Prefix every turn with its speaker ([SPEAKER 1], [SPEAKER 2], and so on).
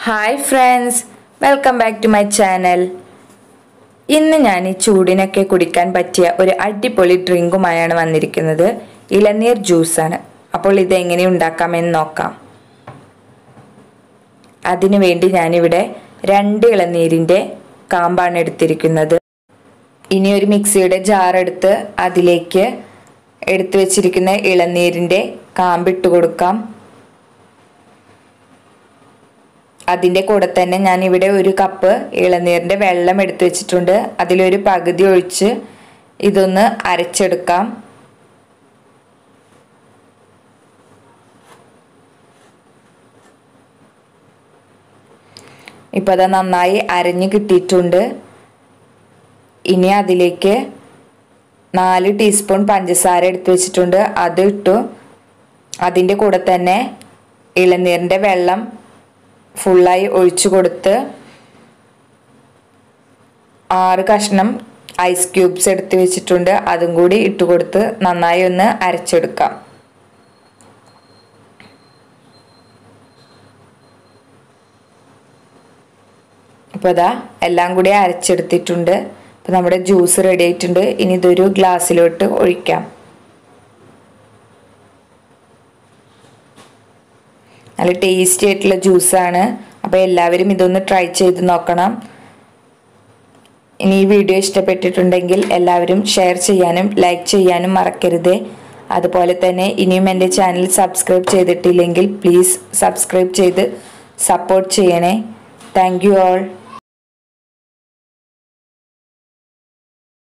[SPEAKER 1] hi friends welcome back to my channel ഇന്ന് ഞാൻ ഈ ചൂടിനൊക്കെ കുടിക്കാൻ പറ്റിയ ഒരു അടിപൊളി ഡ്രിങ്കുമായാണ് വന്നിരിക്കുന്നത് ഇളനീർ ജ്യൂസാണ് അപ്പോൾ ഇത് എങ്ങനെ ഉണ്ടാക്കാമെന്ന് നോക്കാം അതിനുവേണ്ടി ഞാനിവിടെ രണ്ട് ഇളനീരിൻ്റെ കാമ്പാണ് എടുത്തിരിക്കുന്നത് ഇനി ഒരു മിക്സിയുടെ ജാർ എടുത്ത് അതിലേക്ക് എടുത്തു വെച്ചിരിക്കുന്ന ഇളനീരിൻ്റെ കാമ്പിട്ട് കൊടുക്കാം അതിൻ്റെ കൂടെ തന്നെ ഞാൻ ഇവിടെ ഒരു കപ്പ് ഇളനീരിൻ്റെ വെള്ളം എടുത്തു വെച്ചിട്ടുണ്ട് അതിലൊരു പകുതി ഒഴിച്ച് ഇതൊന്ന് അരച്ചെടുക്കാം ഇപ്പോൾ അത് നന്നായി അരഞ്ഞു കിട്ടിയിട്ടുണ്ട് ഇനി അതിലേക്ക് നാല് ടീസ്പൂൺ പഞ്ചസാര എടുത്തു വെച്ചിട്ടുണ്ട് അത് ഇട്ടു അതിൻ്റെ കൂടെ തന്നെ ഇളനീരിൻ്റെ വെള്ളം ഫുള്ളായി ഒഴിച്ചു കൊടുത്ത് ആറ് കഷ്ണം ഐസ് ക്യൂബ്സ് എടുത്ത് വെച്ചിട്ടുണ്ട് അതും കൂടി ഇട്ട് കൊടുത്ത് നന്നായി ഒന്ന് അരച്ചെടുക്കാം അപ്പോൾ അതാ എല്ലാം കൂടി അരച്ചെടുത്തിട്ടുണ്ട് അപ്പോൾ നമ്മുടെ ജ്യൂസ് റെഡി ആയിട്ടുണ്ട് ഇനി ഇതൊരു ഗ്ലാസ്സിലോട്ട് ഒഴിക്കാം നല്ല ടേസ്റ്റി ആയിട്ടുള്ള ജ്യൂസാണ് അപ്പോൾ എല്ലാവരും ഇതൊന്ന് ട്രൈ ചെയ്ത് നോക്കണം ഇനി ഈ വീഡിയോ ഇഷ്ടപ്പെട്ടിട്ടുണ്ടെങ്കിൽ എല്ലാവരും ഷെയർ ചെയ്യാനും ലൈക്ക് ചെയ്യാനും മറക്കരുത് അതുപോലെ തന്നെ ഇനിയും എൻ്റെ ചാനൽ സബ്സ്ക്രൈബ് ചെയ്തിട്ടില്ലെങ്കിൽ പ്ലീസ് സബ്സ്ക്രൈബ് ചെയ്ത് സപ്പോർട്ട് ചെയ്യണേ താങ്ക് യു ഓൾ